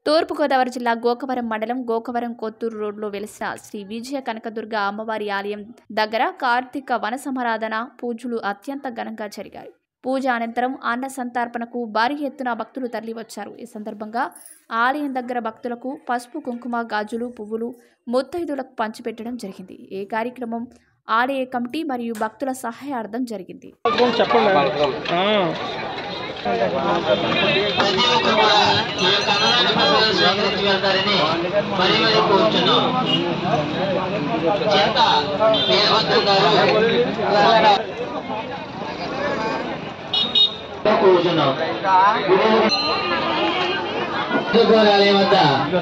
తూర్పుగోదావరి జిల్లా గోకవరం మండలం గోకవరం కొత్తూరు రోడ్లో వెలిసిన శ్రీ విజయ కనకదుర్గ అమ్మవారి ఆలయం దగ్గర కార్తీక వన సమారాధన పూజలు అత్యంత ఘనంగా జరిగాయి పూజ అనంతరం అన్న సంతర్పణకు భారీ ఎత్తున భక్తులు తరలివచ్చారు ఈ సందర్భంగా ఆలయం దగ్గర భక్తులకు పసుపు కుంకుమ గాజులు పువ్వులు ముత్తైదులకు పంచిపెట్టడం జరిగింది ఈ కార్యక్రమం ఆలయ కమిటీ మరియు భక్తుల సహాయార్థం జరిగింది చెప్పండి ఆ. వెళ్తారని మరి మరి కూర్చున్నాం చింత వీరభద్ర గారు కూర్చున్నాం ఆలయం వద్ద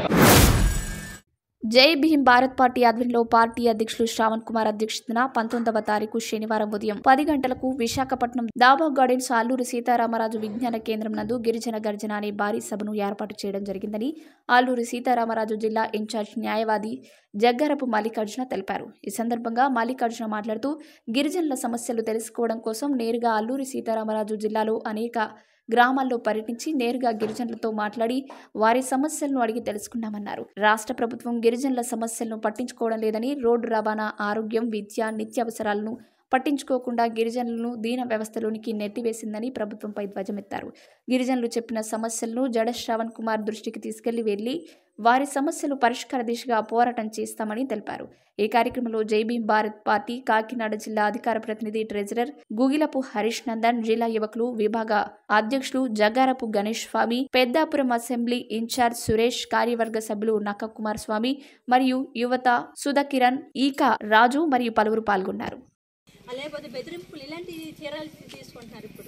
జై భీమ్ భారత్ పార్టీ ఆధ్వర్యంలో పార్టీ అధ్యక్షులు శ్రావణ్ కుమార్ అధ్యక్షతన పంతొమ్మిదవ తారీఖు శనివారం ఉదయం పది గంటలకు విశాఖపట్నం దాబా గార్డెన్స్ అల్లూరి సీతారామరాజు విజ్ఞాన కేంద్రం నందు గిరిజన గర్జన అనే భారీ సభను ఏర్పాటు చేయడం జరిగిందని అల్లూరి సీతారామరాజు జిల్లా ఇన్ఛార్జ్ న్యాయవాది జగ్గారపు మల్లికార్జున తెలిపారు ఈ సందర్భంగా మల్లికార్జున మాట్లాడుతూ గిరిజనుల సమస్యలు తెలుసుకోవడం కోసం నేరుగా అల్లూరి సీతారామరాజు జిల్లాలో అనేక గ్రామాల్లో పర్యటించి నేరుగా గిరిజనులతో మాట్లాడి వారి సమస్యలను అడిగి తెలుసుకున్నామన్నారు రాష్ట్ర ప్రభుత్వం గిరిజనుల సమస్యలను పట్టించుకోవడం లేదని రోడ్డు రవాణా ఆరోగ్యం విద్య నిత్యావసరాలను పట్టించుకోకుండా గిరిజనులను దీన వ్యవస్థలోనికి నెట్టివేసిందని ప్రభుత్వంపై ధ్వజమెత్తారు గిరిజనులు చెప్పిన సమస్యలను జడ శ్రవణ్ కుమార్ దృష్టికి తీసుకెళ్లి వెళ్లి వారి సమస్యలు పరిష్కార దిశగా పోరాటం చేస్తామని తెలిపారు ఈ కార్యక్రమంలో జైభీం భారత్ పార్టీ కాకినాడ జిల్లా అధికార ప్రతినిధి ట్రెజరర్ గుగిలపు హరీష్ నందన్ జిల్లా యువకులు విభాగ అధ్యక్షులు జగారపు గణేష్ స్వామి పెద్దాపురం అసెంబ్లీ ఇన్ఛార్జ్ సురేష్ కార్యవర్గ సభ్యులు నక్క కుమార్ స్వామి మరియు యువత సుధకిరణ్ ఈక రాజు మరియు పలువురు పాల్గొన్నారు లేకపోతే బెదిరింపులు ఇలాంటి చీరలు తీసుకుంటున్నారు ఇప్పుడు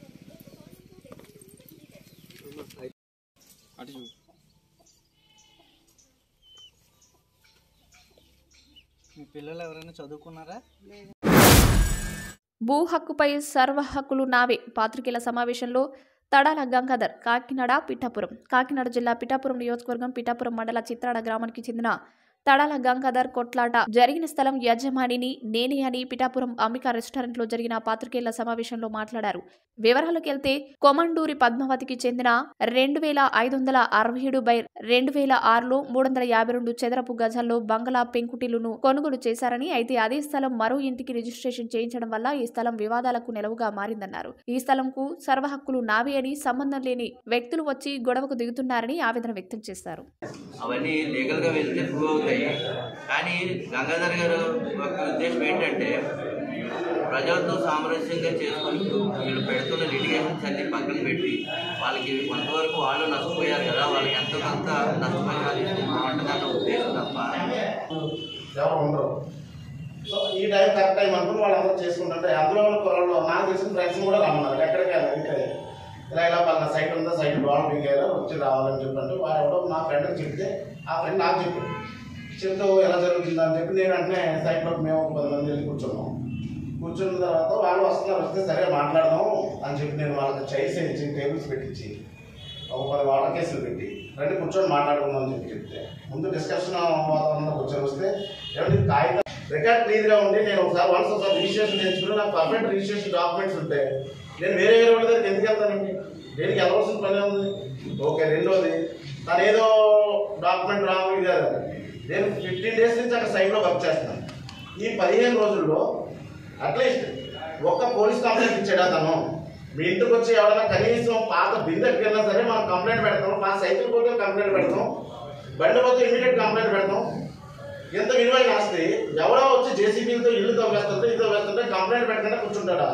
మీ పిల్లలు ఎవరైనా చదువుకున్నారా భూ హక్కుపై సర్వ హక్కులు నావే పాత్రికేయుల సమావేశంలో తడాల గంగాధర్ కాకినాడ పిఠాపురం కాకినాడ జిల్లా పిఠాపురం నియోజకవర్గం పిఠాపురం మండల చిత్రాడ గ్రామానికి చెందిన తడాల గంగాధర్ కొట్లాట జరిగిన స్థలం యజమానిని నేనే అని పిఠాపురం అంబికా రెస్టారెంట్లో జరిగిన పాత్రికేయుల సమావేశంలో మాట్లాడారు వివరాలకు వెళ్తే కొమండూరి పద్మావతికి చెందిన రెండు వేల ఐదు వందల అరవై ఏడు బై రెండు వేల ఆరులో మూడు వందల యాభై రెండు చదరపు గజాల్లో బంగళా పెంకుటిల్లును కొనుగోలు చేశారని అయితే అదే స్థలం మరో ఇంటికి రిజిస్ట్రేషన్ చేయించడం వల్ల ఈ స్థలం వివాదాలకు నిలవుగా మారిందన్నారు ఈ స్థలంకు సర్వ హక్కులు నావే అని సంబంధం లేని వ్యక్తులు వచ్చి గొడవకు దిగుతున్నారని ఆవేదన వ్యక్తం చేశారు అవన్నీ లీగల్గా వెళ్తే ప్రూవ్ అవుతాయి కానీ గంగాధర్ గారు ఒక ఉద్దేశం ఏంటంటే ప్రజలతో సామరస్యంగా చేసుకొని వీళ్ళు పెడుతున్న లిటిగేషన్స్ అన్ని పక్కన పెట్టి వాళ్ళకి కొంతవరకు వాళ్ళు నష్టపోయారు కదా వాళ్ళకి ఎంతో కొంత నష్టపరిహారం ఇస్తుంటామన్న ఉద్దేశం తప్ప ఎవరు ఉండరు సో ఈ టైం కరెక్ట్ టైం అనుకుని వాళ్ళందరూ చేసుకుంటుంటే అందులో ఉన్న కుర్రాళ్ళు నాకు తెలిసిన ఫ్రెండ్స్ కూడా రమ్మన్నారు ఎక్కడికి ఇక్కడ ఇలా ఇలా పలానా సైట్ ఉందా సైట్ బాగా దిగారు వచ్చి రావాలని చెప్పంటే వాడు ఎవడో నా ఫ్రెండ్కి చెప్తే ఆ ఫ్రెండ్ నాకు చెప్పాడు చెప్తూ ఎలా జరుగుతుందా అని చెప్పి నేను వెంటనే సైట్లో మేము ఒక పది మంది వెళ్ళి కూర్చున్నాం కూర్చున్న తర్వాత వాళ్ళు వస్తున్నారు వస్తే సరే మాట్లాడదాం అని చెప్పి నేను వాళ్ళకి చైర్స్ ఇచ్చి టేబుల్స్ పెట్టించి ఒక పది వాటర్ కేసులు పెట్టి రండి కూర్చొని మాట్లాడుకుందాం అని చెప్పి చెప్తే ముందు డిస్కషన్ వాతావరణంలో కూర్చొని వస్తే ఏమంటే కాగితం రికార్డ్ క్లియర్గా ఉండి నేను ఒకసారి వన్స్ ఒకసారి రిజిస్ట్రేషన్ చేసుకుని నాకు పర్ఫెక్ట్ రిజిస్ట్రేషన్ డాక్యుమెంట్స్ ఉంటే నేను వేరే వేరే వాళ్ళ దగ్గరికి ఎందుకు వెళ్తానండి దేనికి వెళ్ళవలసిన పని ఉంది ఓకే రెండోది తను ఏదో డాక్యుమెంట్ రాంగ్ ఇది కాదు నేను ఫిఫ్టీన్ డేస్ నుంచి అక్కడ సైట్లో వర్క్ చేస్తున్నాను ఈ పదిహేను రోజుల్లో అట్లీస్ట్ ఒక్క పోలీస్ కంప్లైంట్ ఇచ్చాడా తను మీ ఇంటికి వచ్చి ఎవరైనా కనీసం పాత బిందె ఎక్కడికైనా సరే మనం కంప్లైంట్ పెడతాం మా సైకిల్ పోతే కంప్లైంట్ పెడతాం బండి పోతే ఇమీడియట్ కంప్లైంట్ పెడతాం ఎంత విలువైన ఆస్తి ఎవరో వచ్చి జేసీబీలతో ఇల్లు తవ్వేస్తుంటే ఇల్లు తవ్వేస్తుంటే కంప్లైంట్ పెట్టకుండా కూర్చుంటాడా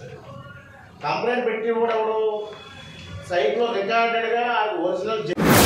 కంప్లైంట్ పెట్టి కూడా ఎవడు సైట్లో రికార్డెడ్గా ఒరిజినల్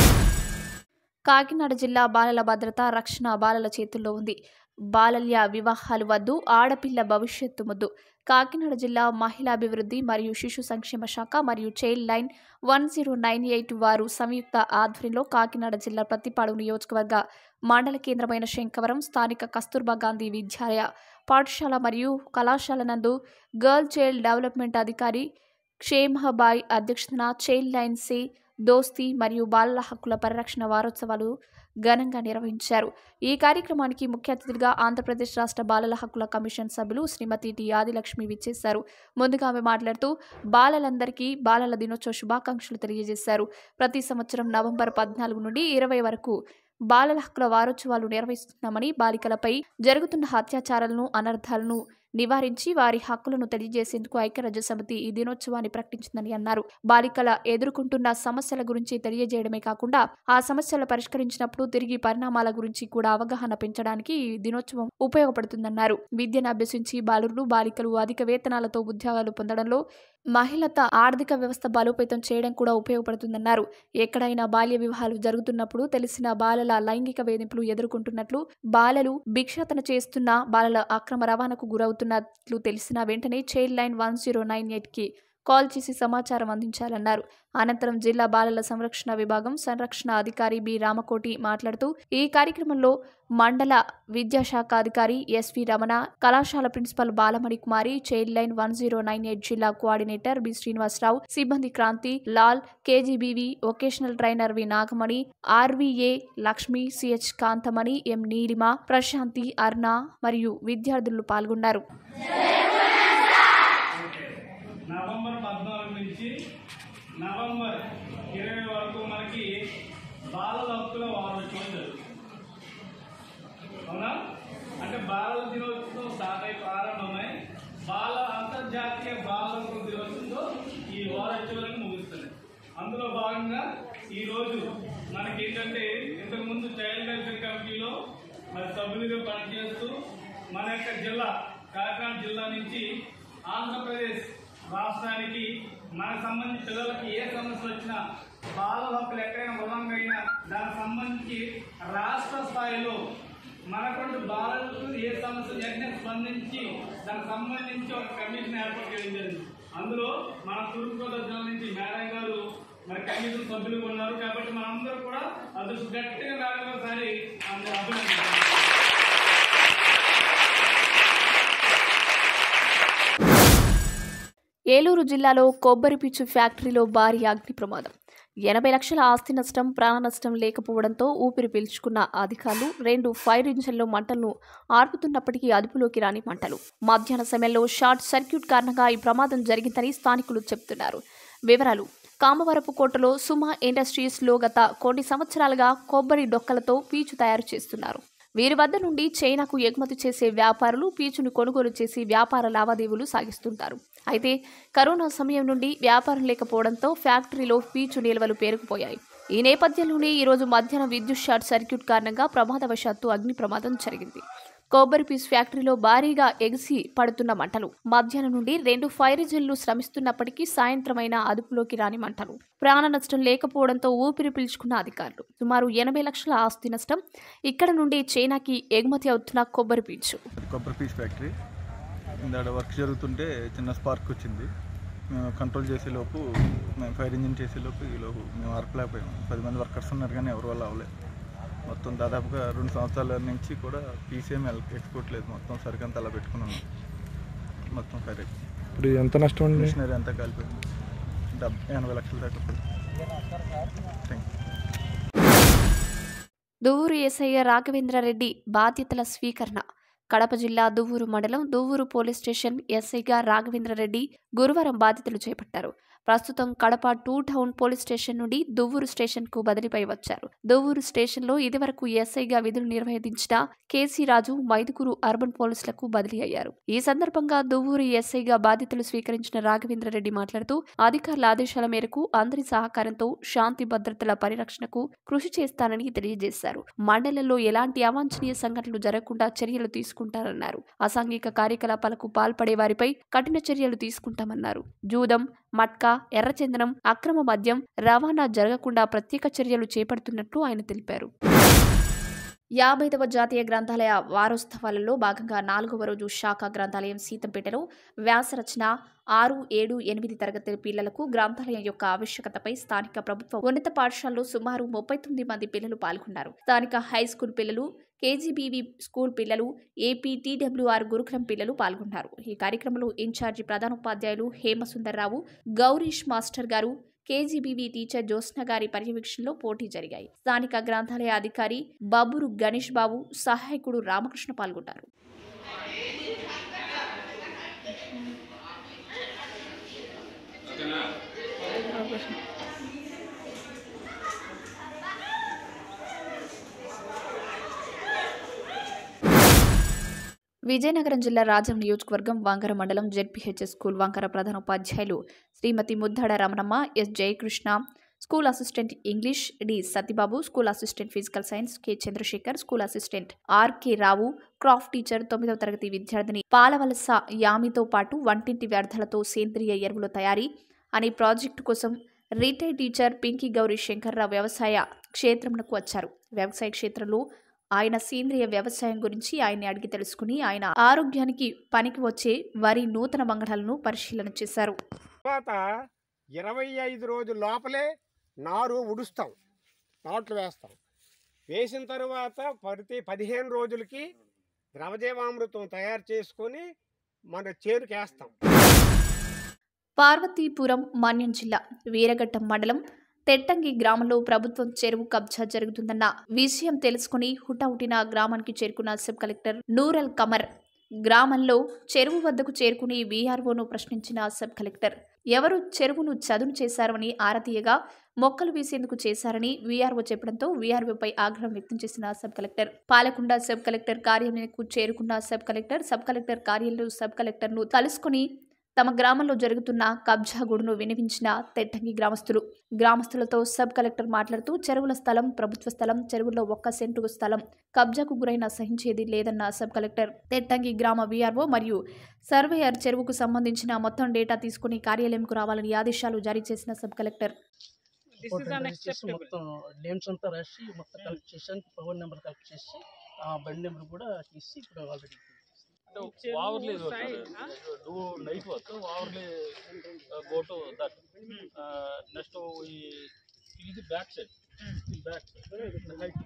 కాకినాడ జిల్లా బాలల భద్రత రక్షణ బాలల చేతుల్లో ఉంది బాలల్య వివాహాలు వద్దు ఆడపిల్ల భవిష్యత్తు ముద్దు కాకినాడ జిల్లా మహిళాభివృద్ధి మరియు శిశు సంక్షేమ శాఖ మరియు child line one zero nine eight వారు సంయుక్త ఆధ్వర్యంలో కాకినాడ జిల్లా ప్రతిపాడు నియోజకవర్గ మండల కేంద్రమైన శంకవరం స్థానిక కస్తూర్బా గాంధీ విద్యాలయ పాఠశాల మరియు కళాశాల నందు గర్ల్ చైల్డ్ డెవలప్మెంట్ అధికారి క్షేమబాయ్ అధ్యక్షతన చైల్డ్ లైన్ సి దోస్తి మరియు బాలల హక్కుల పరిరక్షణ వారోత్సవాలు ఘనంగా నిర్వహించారు ఈ కార్యక్రమానికి ముఖ్య అతిథులుగా ఆంధ్రప్రదేశ్ రాష్ట్ర బాలల హక్కుల కమిషన్ సభ్యులు శ్రీమతి టి ఆదిలక్ష్మి విచ్చేశారు ముందుగా ఆమె మాట్లాడుతూ బాలలందరికీ బాలల దినోత్సవ శుభాకాంక్షలు తెలియజేశారు ప్రతి సంవత్సరం నవంబర్ పద్నాలుగు నుండి ఇరవై వరకు బాలల హక్కుల వారోత్సవాలు నిర్వహిస్తున్నామని బాలికలపై జరుగుతున్న అత్యాచారాలను అనర్థాలను నివారించి వారి హక్కులను తెలియజేసేందుకు ఐక్యరాజ్య సమితి ఈ దినోత్సవాన్ని ప్రకటించిందని అన్నారు బాలికల ఎదుర్కొంటున్న సమస్యల గురించి తెలియజేయడమే కాకుండా ఆ సమస్యలు పరిష్కరించినప్పుడు తిరిగి పరిణామాల గురించి కూడా అవగాహన పెంచడానికి ఈ దినోత్సవం ఉపయోగపడుతుందన్నారు విద్యను అభ్యసించి బాలురు బాలికలు అధిక వేతనాలతో ఉద్యోగాలు పొందడంలో మహిళత ఆర్థిక వ్యవస్థ బలోపేతం చేయడం కూడా ఉపయోగపడుతుందన్నారు ఎక్కడైనా బాల్య వివాహాలు జరుగుతున్నప్పుడు తెలిసిన బాలల లైంగిక వేధింపులు ఎదుర్కొంటున్నట్లు బాలలు భిక్షాటన చేస్తున్న బాలల అక్రమ రవాణాకు గురవుతున్నట్లు తెలిసిన వెంటనే child line one zero nine ఎయిట్కి కాల్ చేసి సమాచారం అందించాలన్నారు అనంతరం జిల్లా బాలల సంరక్షణ విభాగం సంరక్షణ అధికారి బి రామకోటి మాట్లాడుతూ ఈ కార్యక్రమంలో మండల విద్యాశాఖ అధికారి ఎస్వి రమణ కళాశాల principal Balamani Kumari child line one zero nine eight జిల్లా కోఆర్డినేటర్ బి శ్రీనివాసరావు సిబ్బంది Kranthi Lal KGBV vocational trainer V Nagamani RVA Lakshmi CH Kanthamani M Neelima Prashanthi Arna మరియు విద్యార్థులు పాల్గొన్నారు నవంబర్ పద్నాలుగు నుంచి నవంబర్ ఇరవై వరకు మనకి బాలల హక్కుల వారోత్సవం జరుగుతుంది అవునా అంటే బాలల దినోత్సవం స్టార్ట్ అయి ప్రారంభమై బాల అంతర్జాతీయ బాలల హక్కుల దినోత్సవంతో ఈ వారోత్సవాలను ముగుస్తుంది అందులో భాగంగా ఈరోజు మనకి ఏంటంటే ఇంతకుముందు చైల్డ్ వెల్ఫేర్ కమిటీలో మరి సభ్యులుగా పనిచేస్తూ మన యొక్క జిల్లా కాకినాడ జిల్లా నుంచి ఆంధ్రప్రదేశ్ రాష్ట్రానికి మనకు సంబంధించి పిల్లలకి ఏ సమస్య వచ్చినా బాలల హక్కులు ఎక్కడైనా ఉల్లంఘన అయినా దానికి సంబంధించి రాష్ట్ర స్థాయిలో మనకంటూ బాలలకు ఏ సమస్య వెంటనే స్పందించి దానికి సంబంధించి ఒక కమిషన్ ఏర్పాటు చేయడం జరిగింది అందులో మన తూర్పుగోదావరి జిల్లా నుంచి మేడం గారు మరి కమిషన్ సభ్యులు ఉన్నారు కాబట్టి మనందరూ కూడా అదృష్టి గట్టిగా మేడం గారు ఒకసారి అందరూ అభినందించారు ఏలూరు జిల్లాలో కొబ్బరి పీచు ఫ్యాక్టరీలో భారీ అగ్ని ప్రమాదం ఎనభై లక్షల ఆస్తి నష్టం ప్రాణ నష్టం లేకపోవడంతో ఊపిరి పీల్చుకున్న అధికారులు రెండు ఫైర్ ఇంజన్లో మంటలను ఆర్పుతున్నప్పటికీ అదుపులోకి రాని మంటలు మధ్యాహ్న సమయంలో షార్ట్ సర్క్యూట్ కారణంగా ఈ ప్రమాదం జరిగిందని స్థానికులు చెబుతున్నారు వివరాలు కామవరపు కోటలో సుమా ఇండస్ట్రీస్లో గత కొన్ని సంవత్సరాలుగా కొబ్బరి డొక్కలతో పీచు తయారు చేస్తున్నారు వీరి వద్ద నుండి చైనాకు ఎగుమతి చేసే వ్యాపారులు పీచును కొనుగోలు చేసి వ్యాపార లావాదేవీలు సాగిస్తుంటారు అయితే కరోనా సమయం నుండి వ్యాపారం లేకపోవడంతో ఫ్యాక్టరీలో పీచు నిల్వలు పేరుకుపోయాయి ఈ నేపథ్యంలోనే ఈరోజు మధ్యాహ్నం విద్యుత్ షార్ట్ సర్క్యూట్ కారణంగా ప్రమాదవశాత్తు అగ్ని ప్రమాదం జరిగింది కొబ్బరి పీస్ ఫ్యాక్టరీలో భారీగా ఎగిసి పడుతున్న మంటలు మధ్యాహ్నం నుండి రెండు ఫైర్ ఇంజిన్లు శ్రమిస్తున్నప్పటికీ సాయంత్రమైన అదుపులోకి రాని మంటలు ప్రాణ నష్టం లేకపోవడంతో ఊపిరి పీల్చుకున్న అధికారులు సుమారు ఎనభై లక్షల ఆస్తి నష్టం ఇక్కడ నుండి చైనాకి ఎగుమతి అవుతున్న కొబ్బరి పీచు కొబ్బరి పీస్ ఫ్యాక్టరీ ఇందాడ వర్క్ జరుగుతుంటే చిన్న స్పార్క్ వచ్చింది మేము కంట్రోల్ చేసేలోపు మేము ఫైర్ ఇంజిన్ చేసేలోపు ఈలోపు మేము ఆర్పలేకపోయాము పది మంది వర్కర్స్ ఉన్నారు కానీ ఎవరి వల్ల అవ్వలేదు మొత్తం దాదాపుగా రెండు సంవత్సరాల నుంచి కూడా పీసీఎం ఎక్స్పోర్ట్ లేదు మొత్తం సరికంతా అలా పెట్టుకుని ఉన్నాం మొత్తం ఫైర్ అయింది ఇప్పుడు ఎంత నష్టం అండి మిషనరీ అంతా కలిపోయింది డెబ్బై ఎనభై లక్షల దాకా thank you Duvvuru SI Raghavendra Reddy బాధ్యతల స్వీకరణ కడప జిల్లా దువ్వూరు మండలం దువ్వూరు పోలీస్ స్టేషన్ ఎస్ఐగా రాఘవేంద్రారెడ్డి గురువారం బాధ్యతలు చేపట్టారు ప్రస్తుతం Kadapa two town police station నుండి దువ్వూరు స్టేషన్కు బదిలీపై వచ్చారు దువ్వూరు స్టేషన్లో ఇదివరకు ఎస్ఐగా విధులు నిర్వహించిన కేసీ రాజు మైదుగురు అర్బన్ పోలీసులకు బదిలీ అయ్యారు ఈ సందర్భంగా దువ్వూరు ఎస్ఐగా బాధ్యతలు స్వీకరించిన రాఘవేంద్రరెడ్డి మాట్లాడుతూ అధికారుల ఆదేశాల మేరకు అందరి సహకారంతో శాంతి భద్రతల పరిరక్షణకు కృషి చేస్తానని తెలియజేశారు మండలంలో ఎలాంటి అవాంఛనీయ సంఘటనలు జరగకుండా చర్యలు తీసుకుంటారన్నారు అసాంఘిక కార్యకలాపాలకు పాల్పడే వారిపై కఠిన చర్యలు తీసుకుంటామన్నారు జూదం మట్కా ఎర్రచందనం అక్రమ మద్యం రవాణా జరగకుండా ప్రత్యేక చర్యలు చేపడుతున్నట్లు ఆయన తెలిపారు యాభైదవ జాతీయ గ్రంథాలయ వారోత్సవాలలో భాగంగా నాలుగవ రోజు శాఖ గ్రంథాలయం సీతంపేటలో వ్యాసరచన ఆరు ఏడు ఎనిమిది తరగతి పిల్లలకు గ్రంథాలయం యొక్క ఆవశ్యకతపై స్థానిక ప్రభుత్వ ఉన్నత పాఠశాలలో సుమారు ముప్పై తొమ్మిది మంది పిల్లలు పాల్గొన్నారు స్థానిక హై స్కూల్ పిల్లలు కేజీబీవీ స్కూల్ పిల్లలు ఏపీ టీడబ్ల్యూఆర్ గురుకులం పిల్లలు పాల్గొన్నారు ఈ కార్యక్రమంలో ఇన్ఛార్జి ప్రధానోపాధ్యాయులు హేమసుందర్రావు గౌరీష్ మాస్టర్ గారు కేజీబీవీ టీచర్ జ్యోత్స్న గారి పర్యవేక్షణలో పోటీ జరిగాయి స్థానిక గ్రంథాలయ అధికారి బాబురు గణేష్ బాబు సహాయకుడు రామకృష్ణ పాల్గొన్నారు విజయనగరం జిల్లా రాజం నియోజకవర్గం వాంకర మండలం జెడ్పీహెచ్ఎస్ స్కూల్ వాంకర ప్రధాన ఉపాధ్యాయులు Srimathi Muddada Ramanamma S Jayakrishna school assistant English D Satyababu school assistant physical science K Chandrasekhar school assistant RK Rao craft teacher తొమ్మిదవ తరగతి విద్యార్థిని పాలవలస యామితో పాటు వంటింటి వ్యర్థాలతో సేంద్రియ ఎరువుల తయారీ అనే ప్రాజెక్టు కోసం రిటైర్డ్ టీచర్ పింకీ గౌరీ శంకర్రావు వ్యవసాయ క్షేత్రంకు వచ్చారు వ్యవసాయ క్షేత్రంలో ఆయన సేంద్రియ వ్యవసాయం గురించి ఆయన్ని అడిగి తెలుసుకుని ఆయన ఆరోగ్యానికి పనికి వచ్చే వరి నూతన వంగడాలను పరిశీలన చేశారు తర్వాత ఇరవై ఐదు రోజుల లోపలే నారు ఉడుస్తాం నాట్లు వేస్తాం వేసిన తరువాత ప్రతి పదిహేను రోజులకి ద్రవజీవామృతం తయారు చేసుకొని మన చేరుకి వేస్తాం పార్వతీపురం మన్యం జిల్లా వీరఘట్టం మండలం తెట్టంగి గ్రామంలో ప్రభుత్వం చెరువు కబ్జా జరుగుతుందన్న విషయం తెలుసుకుని హుటాహుటిన గ్రామానికి చేరుకున్న సబ్ కలెక్టర్ నూరల్ కమర్ గ్రామంలో చెరువు వద్దకు చేరుకుని వీఆర్ఓను ప్రశ్నించిన సబ్ కలెక్టర్ ఎవరు చెరువును చదును చేశారని ఆరతీయగా మొక్కలు వేసేందుకు చేశారని వీఆర్ఓ చెప్పడంతో వీఆర్ఓపై ఆగ్రహం వ్యక్తం చేసిన sub collector Palakonda sub collector కార్యాలయంకు చేరుకున్న సబ్ కలెక్టర్ సబ్ కలెక్టర్ కార్యాలయంలో సబ్ కలెక్టర్ను కలుసుకుని తమ గ్రామంలో జరుగుతున్న కబ్జా గూడును వినిపించిన తెట్టంగి గ్రామస్తులు గ్రామస్తులతో సబ్ కలెక్టర్ మాట్లాడుతూ చెరువుల స్థలం ప్రభుత్వ స్థలం చెరువుల్లో ఒక్క సెంటు స్థలం కబ్జాకు గురైన సహించేది లేదన్న సబ్ కలెక్టర్ తెట్టంగి గ్రామ వీఆర్ఓ మరియు సర్వేయర్ చెరువుకు సంబంధించిన మొత్తం డేటా తీసుకుని కార్యాలయంకు రావాలని ఆదేశాలు జారీ చేసిన సబ్ కలెక్టర్ చేసి మొత్తం నేమ్స్ అంతా రాసి మొత్తం కలెక్ట్ చేసాను ఫోన్ నెంబర్ కలెక్ట్ చేసి ఆ బండి నెంబర్ కూడా తీసి ఇప్పుడు ఆల్రెడీ వావర్లీ డూ నైట్ వర్క్ వావర్లీ గో టు దట్ నెక్స్ట్ ఇది back side back side height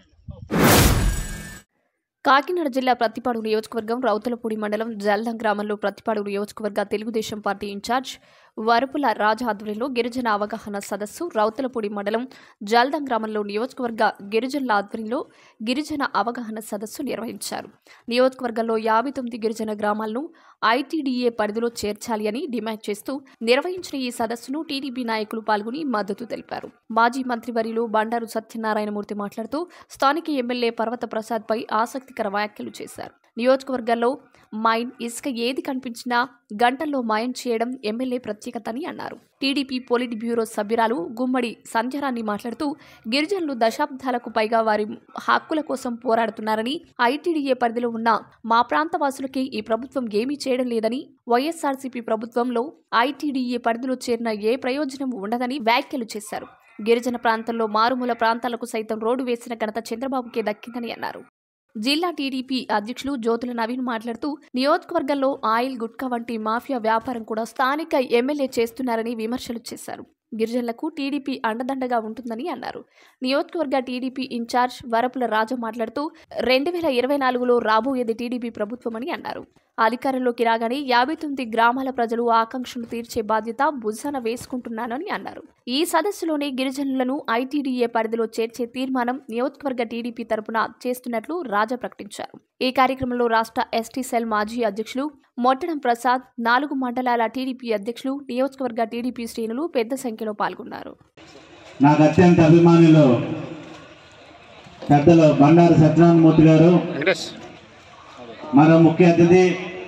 Kakinada జిల్లా ప్రతిపాడు నియోజకవర్గం రౌతులపూడి మండలం జల్దం గ్రామంలో ప్రతిపాడు నియోజకవర్గ తెలుగుదేశం పార్టీ ఇన్ఛార్జ్ వరుపుల రాజా ఆధ్వర్యంలో గిరిజన అవగాహన సదస్సు రౌతులపూడి మండలం జల్దం గ్రామంలో నియోజకవర్గ గిరిజనుల ఆధ్వర్యంలో గిరిజన అవగాహన సదస్సు నిర్వహించారు నియోజకవర్గంలో యాభై తొమ్మిది గిరిజన గ్రామాలను ఐటీడీఏ పరిధిలో చేర్చాలి అని డిమాండ్ చేస్తూ నిర్వహించిన ఈ సదస్సును టీడీపీ నాయకులు పాల్గొని మద్దతు తెలిపారు మాజీ మంత్రివర్యులు బండారు సత్యనారాయణమూర్తి మాట్లాడుతూ స్థానిక ఎమ్మెల్యే పర్వత ప్రసాద్ పై ఆసక్తికర వ్యాఖ్యలు చేశారు నియోజకవర్గాల్లో మైన్ ఇసుక ఏది కనిపించినా గంటల్లో మాయం చేయడం ఎమ్మెల్యే ప్రత్యేకత అని అన్నారు టీడీపీ పోలిట్ బ్యూరో సభ్యురాలు గుమ్మడి సంధ్యరాన్ని మాట్లాడుతూ గిరిజనులు దశాబ్దాలకు పైగా వారి హక్కుల కోసం పోరాడుతున్నారని ఐటీడీఏ పరిధిలో ఉన్న మా ప్రాంత వాసులకి ఈ ప్రభుత్వం ఏమీ చేయడం లేదని వైఎస్ఆర్సీపీ ప్రభుత్వంలో ఐటీడీఏ పరిధిలో చేరిన ఏ ప్రయోజనం ఉండదని వ్యాఖ్యలు చేశారు గిరిజన ప్రాంతంలో మారుమూల ప్రాంతాలకు సైతం రోడ్డు వేసిన ఘనత చంద్రబాబుకే దక్కిందని అన్నారు జిల్లా టీడీపీ అధ్యక్షులు జ్యోతుల నవీన్ మాట్లాడుతూ నియోజకవర్గంలో ఆయిల్ గుట్కా వంటి మాఫియా వ్యాపారం కూడా స్థానిక ఎమ్మెల్యే చేస్తున్నారని విమర్శలు చేశారు గిరిజనులకు టీడీపీ అండదండగా ఉంటుందని అన్నారు నియోజకవర్గ టీడీపీ ఇన్ఛార్జ్ వరపుల రాజు మాట్లాడుతూ రెండు వేల ఇరవై నాలుగులో రాబోయేది టీడీపీ ప్రభుత్వమని అన్నారు అధికారంలోకి రాగానే యాభై తొమ్మిది గ్రామాల ప్రజలు ఆకాంక్షలు తీర్చే బాధ్యత భుజాన వేసుకుంటున్నానని అన్నారు ఈ సదస్సులోనే గిరిజనులను ఐటీడీఏ పరిధిలో చేర్చే తీర్మానం నియోజకవర్గ టీడీపీ తరపున చేస్తున్నట్లు రాజా ప్రకటించారు ఈ కార్యక్రమంలో రాష్ట్ర ఎస్టీ సెల్ మాజీ అధ్యక్షులు మొట్టడం ప్రసాద్ నాలుగు మండలాల టీడీపీ అధ్యక్షులు నియోజకవర్గ టీడీపీ శ్రేణులు పెద్ద సంఖ్యలో పాల్గొన్నారు నాకు అత్యంత అభిమానులు పెద్దలు బండారు సత్యనారాయణమూర్తి గారు మరో ముఖ్య అతిథి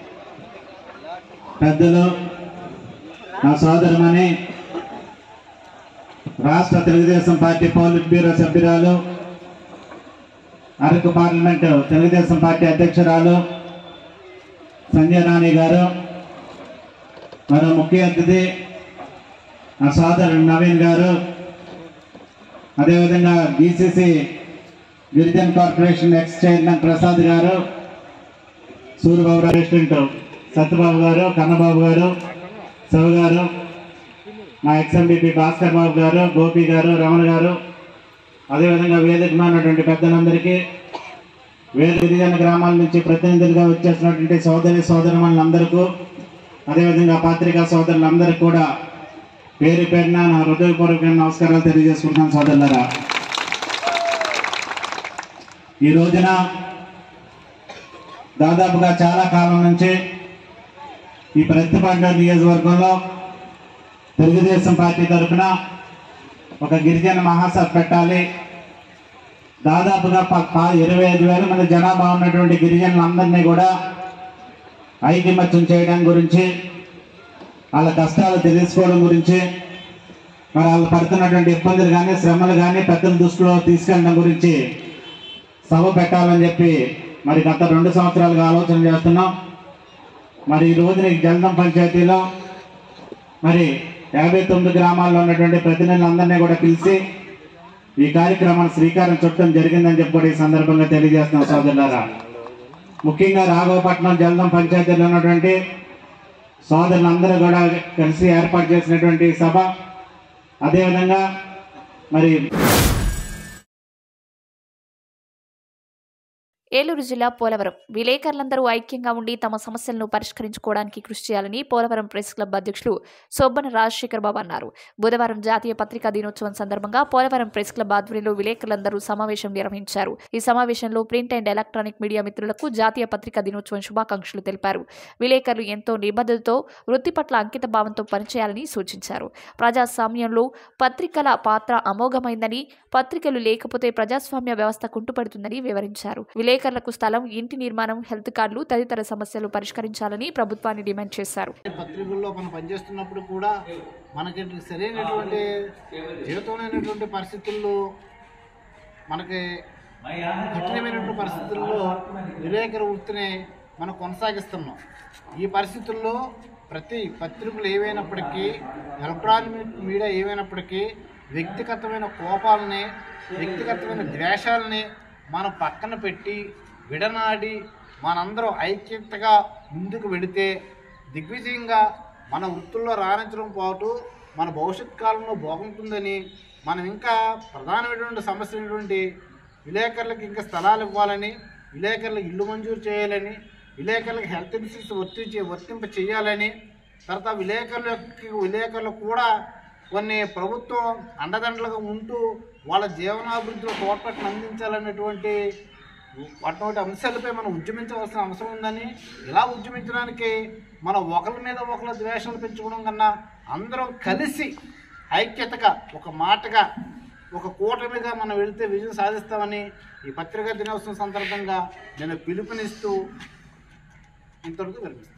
పెద్దలు నా సోదరమని రాష్ట్ర తెలుగుదేశం పార్టీ పౌలిట్ బ్యూరో సభ్యురాలు అరకు పార్లమెంటు తెలుగుదేశం పార్టీ అధ్యక్షురాలు సంజయ్ రాణి గారు మరో ముఖ్య అతిథి నా సోదరుడు నవీన్ గారు అదేవిధంగా BCC Girijan corporation ex chairman Prasad గారు సూర్యబాబు ప్రెసిడెంట్ సత్యబాబు గారు కన్నబాబు గారు శివ గారు మా ఎక్స్ఎంబీపీ భాస్కర్ బాబు గారు గోపి గారు రమణ గారు అదేవిధంగా వేదిక మీద ఉన్నటువంటి పెద్దలందరికీ వేద గిరిజన గ్రామాల నుంచి ప్రతినిధులుగా వచ్చేసినటువంటి సోదరి సోదరులందరికీ అదేవిధంగా పాత్రికా సోదరులందరికీ కూడా పేరు పేరున నా హృదయపూర్వక నమస్కారాలు తెలియజేసుకుంటున్నాను సోదరులరా ఈ రోజున దాదాపుగా చాలా కాలం నుంచి ఈ ప్రతిపాండ నియోజకవర్గంలో తెలుగుదేశం పార్టీ తరఫున ఒక గిరిజన మహాసభ పెట్టాలి దాదాపుగా ప- ప- ఇరవై ఐదు వేల మంది జనాభా ఉన్నటువంటి గిరిజనులందరినీ కూడా ఐకమత్యం చేయడం గురించి వాళ్ళ కష్టాలు తెలుసుకోవడం గురించి మరి వాళ్ళు పడుతున్నటువంటి ఇబ్బందులు కానీ శ్రమలు కానీ పెద్దల దృష్టిలో తీసుకెళ్ళడం గురించి సభ పెట్టాలని చెప్పి మరి గత రెండు సంవత్సరాలుగా ఆలోచన చేస్తున్నాం మరి ఈ రోజున ఈ జలదం పంచాయతీలో మరి యాభై తొమ్మిది గ్రామాల్లో ఉన్నటువంటి ప్రతినిధులందరినీ కూడా పిలిచి ఈ కార్యక్రమాన్ని శ్రీకారం చుట్టడం జరిగిందని చెప్పి కూడా ఈ సందర్భంగా తెలియజేస్తున్నాం సోదరులారా ముఖ్యంగా రాఘవపట్నం జలదం పంచాయతీలో ఉన్నటువంటి సోదరులందరూ కూడా కలిసి ఏర్పాటు చేసినటువంటి సభ అదేవిధంగా మరి ఏలూరు జిల్లా పోలవరం విలేకరులందరూ ఐక్యంగా ఉండి తమ సమస్యలను పరిష్కరించుకోవడానికి కృషి చేయాలని పోలవరం ప్రెస్ క్లబ్ అధ్యక్షులు సొబ్బన రాజశేఖర్ బాబు అన్నారు బుధవారం జాతీయ పత్రికా దినోత్సవం సందర్భంగా పోలవరం ప్రెస్ క్లబ్ ఆధ్వర్యంలో విలేకరులందరూ సమావేశం నిర్వహించారు ఈ సమావేశంలో ప్రింట్ అండ్ ఎలక్ట్రానిక్ మీడియా మిత్రులకు జాతీయ పత్రికా దినోత్సవం శుభాకాంక్షలు తెలిపారు విలేకరులు ఎంతో నిబద్ధతతో వృత్తి పట్ల అంకిత భావంతో పనిచేయాలని సూచించారు ప్రజాస్వామ్యంలో పత్రికల పాత్ర అమోఘమైందని పత్రికలు లేకపోతే ప్రజాస్వామ్య వ్యవస్థ కుంటుపడుతుందని వివరించారు విలేకరులకు స్థలం ఇంటి నిర్మాణం హెల్త్ కార్డులు తదితర సమస్యలు పరిష్కరించాలని ప్రభుత్వాన్ని డిమాండ్ చేశారు పత్రికల్లో మనం పనిచేస్తున్నప్పుడు కూడా మనకి సరైనటువంటి జీవితమైనటువంటి పరిస్థితుల్లో మనకి కఠినమైనటువంటి పరిస్థితుల్లో విలేకరు వృత్తిని మనం కొనసాగిస్తున్నాం ఈ పరిస్థితుల్లో ప్రతి పత్రికలు ఏవైనప్పటికీ ఎలక్ట్రానిక్ మీడియా ఏమైనప్పటికీ వ్యక్తిగతమైన కోపాలని వ్యక్తిగతమైన ద్వేషాలని మనం పక్కన పెట్టి విడనాడి మనందరం ఐక్యతగా ముందుకు వెడితే దిగ్విజయంగా మన వృత్తుల్లో రాణించడం పాటు మన భవిష్యత్ కాలంలో బాగుంటుందని మనం ఇంకా ప్రధానమైనటువంటి సమస్య అయినటువంటి విలేకరులకు ఇంకా స్థలాలు ఇవ్వాలని విలేకరులకు ఇల్లు మంజూరు చేయాలని విలేకరులకు హెల్త్ ఇన్సూరెన్స్ వర్తించి వర్తింప చేయాలని తర్వాత విలేకరులకి విలేకరులకు కూడా కొన్ని ప్రభుత్వం అండదండలుగా ఉంటూ వాళ్ళ జీవనాభివృద్ధిలో తోడ్పాటును అందించాలనేటువంటి అటువంటి అంశాలపై మనం ఉద్యమించవలసిన అవసరం ఉందని ఇలా ఉద్యమించడానికి మనం ఒకరి మీద ఒకరి ద్వేషాలు పెంచుకోవడం కన్నా అందరం కలిసి ఐక్యతగా ఒక మాటగా ఒక కూటమిగా మనం వెళితే విజయం సాధిస్తామని ఈ పత్రికా దినోత్సవం సందర్భంగా నేను పిలుపునిస్తూ ఇంతవరకు విరమిస్తాను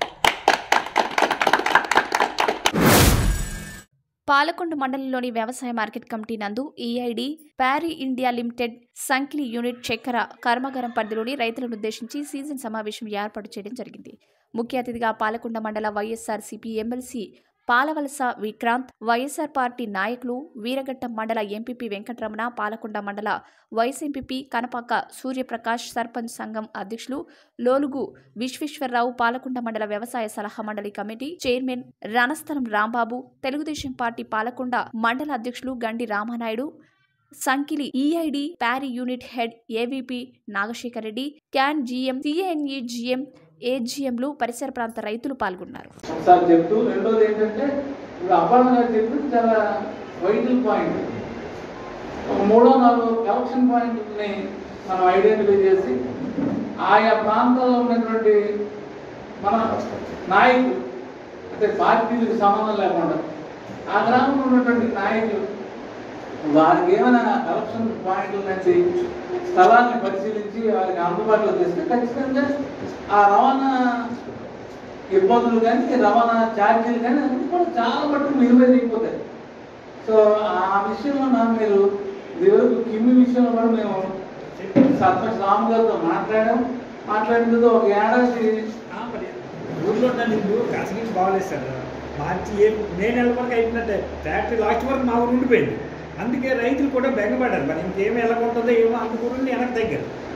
పాలకొండ మండలంలోని వ్యవసాయ మార్కెట్ కమిటీ నందు EID Parry India limited Sankili unit చక్కెర కర్మాగారం పరిధిలోని రైతులను ఉద్దేశించి సీజన్ సమావేశం ఏర్పాటు చేయడం జరిగింది ముఖ్య అతిథిగా పాలకొండ మండల YSR CP MLC Palavalasa Vikranth YSR party నాయకులు వీరఘట్టం మండల ఎంపీపీ వెంకటరమణ పాలకొండ మండల వైస్ ఎంపీపీ కనపాక సూర్యప్రకాష్ సర్పంచ్ సంఘం అధ్యక్షులు లోలుగు విశ్వేశ్వరరావు పాలకొండ మండల వ్యవసాయ సలహా మండలి committee chairman Ranasthalam Rambabu Telugu Desam party Palakonda మండల అధ్యక్షులు Gandi Ramanaidu Sankili EID Parry unit head AVP Nagasekhar Reddy cane GM CNE GM ఏజీఎంలు పరిసర ప్రాంత రైతులు పాల్గొన్నారు ఒకసారి చెప్తూ రెండోది ఏంటంటే ఇప్పుడు అబ్బాయి గారు చెప్పింది చాలా వైటల్ పాయింట్ ఒక మూడో నాలుగో కలెక్షన్ పాయింట్ని మనం ఐడెంటిఫై చేసి ఆయా ప్రాంతాల్లో ఉన్నటువంటి మన నాయకులు అంటే పార్టీలకు సంబంధం లేకుండా ఆ గ్రామంలో ఉన్నటువంటి నాయకులు వారికి ఏమైనా కరప్షన్ పాయింట్ల నుంచి స్థలాన్ని పరిశీలించి వారికి అందుబాటులో తెస్తే ఖచ్చితంగా ఆ రవాణా ఇబ్బందులు కానీ రవాణా ఛార్జీలు కానీ అన్నీ కూడా చాలా మటుకు మినిమైజ్ అయిపోతాయి సో ఆ విషయంలో నాకు మీరు ఇదివరకు కిమ్మి విషయంలో కూడా మేము సర్పంచ్ రామ్ గారితో మాట్లాడాం మాట్లాడిన తర్వాత ఒక ఏడాది ఊర్లో ఉన్న నీళ్ళు అసలు బాగాలేదు సార్ మార్చి ఏ మే నెల వరకు అయిపోయినట్టే ఫ్యాక్టరీ లాస్ట్ వరకు మా ఊరు ఉండిపోయింది అందుకే రైతులు కూడా బెంగపడ్డారు మరి ఇంకేమి ఎలా ఉంటుందో ఏమో అందుకు వెనక్కి తగ్గారు